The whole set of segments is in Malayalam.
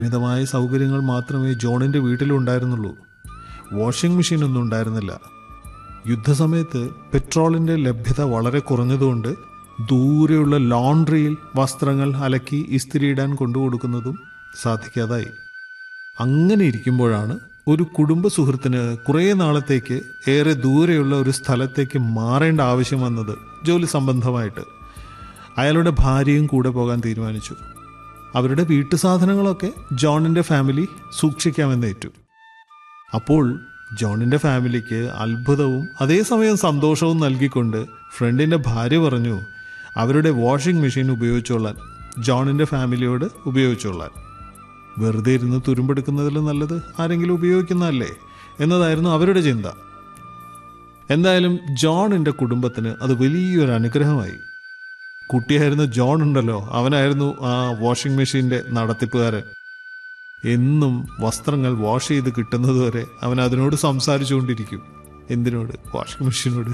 പരിമിതമായ സൗകര്യങ്ങൾ മാത്രമേ ജോണിൻ്റെ വീട്ടിലുണ്ടായിരുന്നുള്ളൂ വാഷിംഗ് മെഷീനൊന്നും ഉണ്ടായിരുന്നില്ല യുദ്ധസമയത്ത് പെട്രോളിൻ്റെ ലഭ്യത വളരെ കുറഞ്ഞതുകൊണ്ട് ദൂരെയുള്ള ലോണ്ട്രിയിൽ വസ്ത്രങ്ങൾ അലക്കി ഇസ്തിരിയിടാൻ കൊണ്ടുകൊടുക്കുന്നതും സാധിക്കാതായി അങ്ങനെ ഇരിക്കുമ്പോഴാണ് ഒരു കുടുംബ സുഹൃത്തിന് കുറേ നാളത്തേക്ക് ഏറെ ദൂരെയുള്ള ഒരു സ്ഥലത്തേക്ക് മാറേണ്ട ആവശ്യം വന്നത് ജോലി സംബന്ധമായിട്ട് അയാളുടെ ഭാര്യയും കൂടെ പോകാൻ തീരുമാനിച്ചു അവരുടെ വീട്ടു സാധനങ്ങളൊക്കെ ജോണിൻ്റെ ഫാമിലി സൂക്ഷിക്കാമെന്നേറ്റു അപ്പോൾ ജോണിൻ്റെ ഫാമിലിക്ക് അത്ഭുതവും അതേസമയം സന്തോഷവും നൽകിക്കൊണ്ട് ഫ്രണ്ടിൻ്റെ ഭാര്യ പറഞ്ഞു അവരുടെ വാഷിംഗ് മെഷീൻ ഉപയോഗിച്ചോളാൻ ജോണിൻ്റെ ഫാമിലിയോട് ഉപയോഗിച്ചോളാൻ വെറുതെ ഇരുന്ന് തുരുമ്പെടുക്കുന്നതിലും നല്ലത് ആരെങ്കിലും ഉപയോഗിക്കുന്നതല്ലേ എന്നതായിരുന്നു അവരുടെ ചിന്ത എന്തായാലും ജോണിൻ്റെ കുടുംബത്തിന് അത് വലിയൊരു അനുഗ്രഹമായി കുട്ടിയായിരുന്ന ജോൺ ഉണ്ടല്ലോ അവനായിരുന്നു ആ വാഷിംഗ് മെഷീൻ്റെ നടത്തിപ്പുകാരൻ എന്നും വസ്ത്രങ്ങൾ വാഷ് ചെയ്ത് കിട്ടുന്നതുവരെ അവൻ അതിനോട് സംസാരിച്ചുകൊണ്ടിരിക്കും എന്തിനോട് വാഷിംഗ് മെഷീനോട്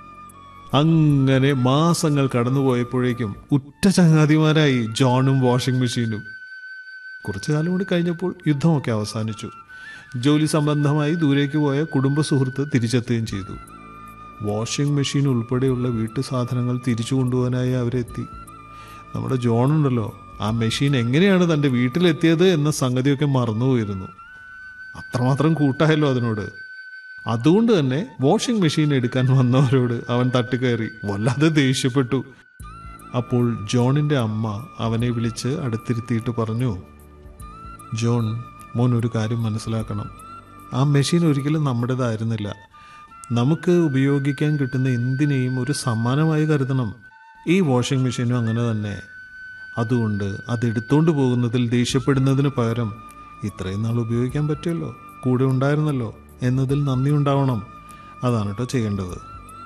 അങ്ങനെ മാസങ്ങൾ കടന്നുപോയപ്പോഴേക്കും ഉറ്റ ചങ്ങാതിമാരായി ജോണും വാഷിംഗ് മെഷീനും കുറച്ചു കാലം കൂടി കഴിഞ്ഞപ്പോൾ യുദ്ധമൊക്കെ അവസാനിച്ചു ജോലി സംബന്ധമായി ദൂരേക്ക് പോയ കുടുംബ സുഹൃത്ത് തിരിച്ചെത്തുകയും ചെയ്തു വാഷിംഗ് മെഷീൻ ഉൾപ്പെടെയുള്ള വീട്ടു സാധനങ്ങൾ തിരിച്ചു കൊണ്ടുപോകാനായി അവരെത്തി നമ്മുടെ ജോൺ ഉണ്ടല്ലോ ആ മെഷീൻ എങ്ങനെയാണ് തൻ്റെ വീട്ടിലെത്തിയത് എന്ന സംഗതിയൊക്കെ മറന്നുപോയിരുന്നു അത്രമാത്രം കൂട്ടായല്ലോ അതിനോട് അതുകൊണ്ട് തന്നെ വാഷിംഗ് മെഷീൻ എടുക്കാൻ വന്നവരോട് അവൻ തട്ടിക്കയറി വല്ലാതെ ദേഷ്യപ്പെട്ടു അപ്പോൾ ജോണിൻ്റെ അമ്മ അവനെ വിളിച്ച് അടുത്തിരുത്തിയിട്ട് പറഞ്ഞു ജോൺ മോൻ ഒരു കാര്യം മനസ്സിലാക്കണം ആ മെഷീൻ ഒരിക്കലും നമ്മുടേതായിരുന്നില്ല നമുക്ക് ഉപയോഗിക്കാൻ കിട്ടുന്ന എന്തിനേയും ഒരു സമ്മാനമായി കരുതണം ഈ വാഷിംഗ് മെഷീനും അങ്ങനെ തന്നെ അതുകൊണ്ട് അതെടുത്തോണ്ട് പോകുന്നതിൽ ദേഷ്യപ്പെടുന്നതിന് പകരം ഇത്രയും നാൾ ഉപയോഗിക്കാൻ പറ്റുമല്ലോ കൂടെ ഉണ്ടായിരുന്നല്ലോ എന്നതിൽ നന്ദി ഉണ്ടാവണം അതാണ് കേട്ടോ ചെയ്യേണ്ടത്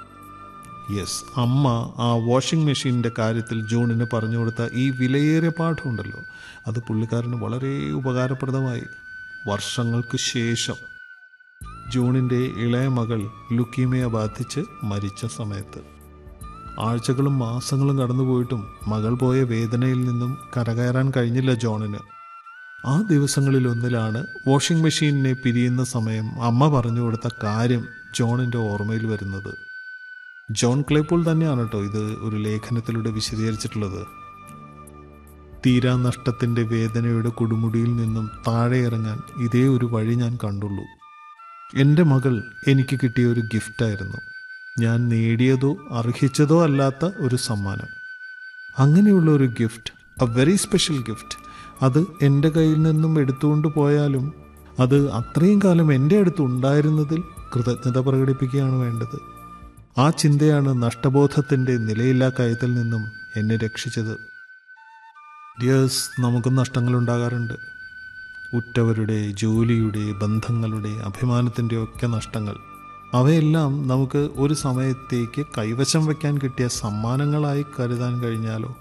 യെസ് അമ്മ ആ വാഷിംഗ് മെഷീനിൻ്റെ കാര്യത്തിൽ ജോണിന് പറഞ്ഞു കൊടുത്ത ഈ വിലയേറിയ പാഠമുണ്ടല്ലോ അത് പുള്ളിക്കാരന് വളരെ ഉപകാരപ്രദമായി വർഷങ്ങൾക്ക് ശേഷം ജൂണിൻ്റെ ഇളയ മകൾ ലുക്കീമിയ ബാധിച്ച് മരിച്ച സമയത്ത് ആഴ്ചകളും മാസങ്ങളും കടന്നുപോയിട്ടും മകൾ പോയ വേദനയിൽ നിന്നും കരകയറാൻ കഴിഞ്ഞില്ല ജോണിന് ആ ദിവസങ്ങളിലൊന്നിലാണ് വാഷിംഗ് മെഷീനിനെ പിരിയുന്ന സമയം അമ്മ പറഞ്ഞു കൊടുത്ത കാര്യം ജോണിൻ്റെ ഓർമ്മയിൽ വരുന്നത് ജോൺ ക്ലേപ്പോൾ തന്നെയാണ് കേട്ടോ ഇത് ഒരു ലേഖനത്തിലൂടെ വിശദീകരിച്ചിട്ടുള്ളത് തീരാ നഷ്ടത്തിൻ്റെ വേദനയുടെ കൊടുമുടിയിൽ നിന്നും താഴെ ഇറങ്ങാൻ ഇതേ ഒരു വഴി ഞാൻ കണ്ടുള്ളൂ എൻ്റെ മകൾ എനിക്ക് കിട്ടിയ ഒരു ഗിഫ്റ്റായിരുന്നു ഞാൻ നേടിയതോ അർഹിച്ചതോ അല്ലാത്ത ഒരു സമ്മാനം അങ്ങനെയുള്ള ഒരു gift a very special gift അത് എൻ്റെ കയ്യിൽ നിന്നും എടുത്തുകൊണ്ട് പോയാലും അത് അത്രയും കാലം എൻ്റെ അടുത്ത് ഉണ്ടായിരുന്നതിൽ കൃതജ്ഞത പ്രകടിപ്പിക്കുകയാണ് വേണ്ടത് ആ ചിന്തയാണ് നഷ്ടബോധത്തിൻ്റെ നിലയില്ലാ കയത്തിൽ നിന്നും എന്നെ രക്ഷിച്ചത് ഡിയേഴ്സ് നമുക്കും നഷ്ടങ്ങൾ ഉണ്ടാകാറുണ്ട് ഉറ്റവരുടെ ജോലിയുടെ ബന്ധങ്ങളുടെ അഭിമാനത്തിൻ്റെ ഒക്കെ നഷ്ടങ്ങൾ അവയെല്ലാം നമുക്ക് ഒരു സമയത്തേക്ക് കൈവശം വയ്ക്കാൻ കിട്ടിയ സമ്മാനങ്ങളായി കരുതാൻ കഴിഞ്ഞാലോ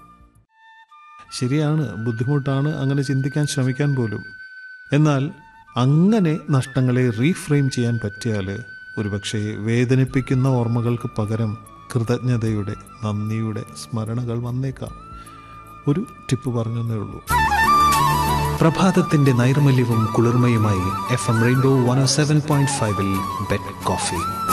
ശരിയാണ് ബുദ്ധിമുട്ടാണ് അങ്ങനെ ചിന്തിക്കാൻ ശ്രമിക്കാൻ പോലും എന്നാൽ അങ്ങനെ നഷ്ടങ്ങളെ റീഫ്രെയിം ചെയ്യാൻ പറ്റിയാൽ ഒരുപക്ഷെ വേദനിപ്പിക്കുന്ന ഓർമ്മകൾക്ക് പകരം കൃതജ്ഞതയുടെ നന്ദിയുടെ സ്മരണകൾ വന്നേക്കാം ഒരു ടിപ്പ് പറഞ്ഞതേ ഉള്ളൂ പ്രഭാതത്തിന്റെ നൈർമല്യവും കുളിർമയുമായി F M rainbow one seven point ഫൈവിൽ ബെറ്റ് കോഫി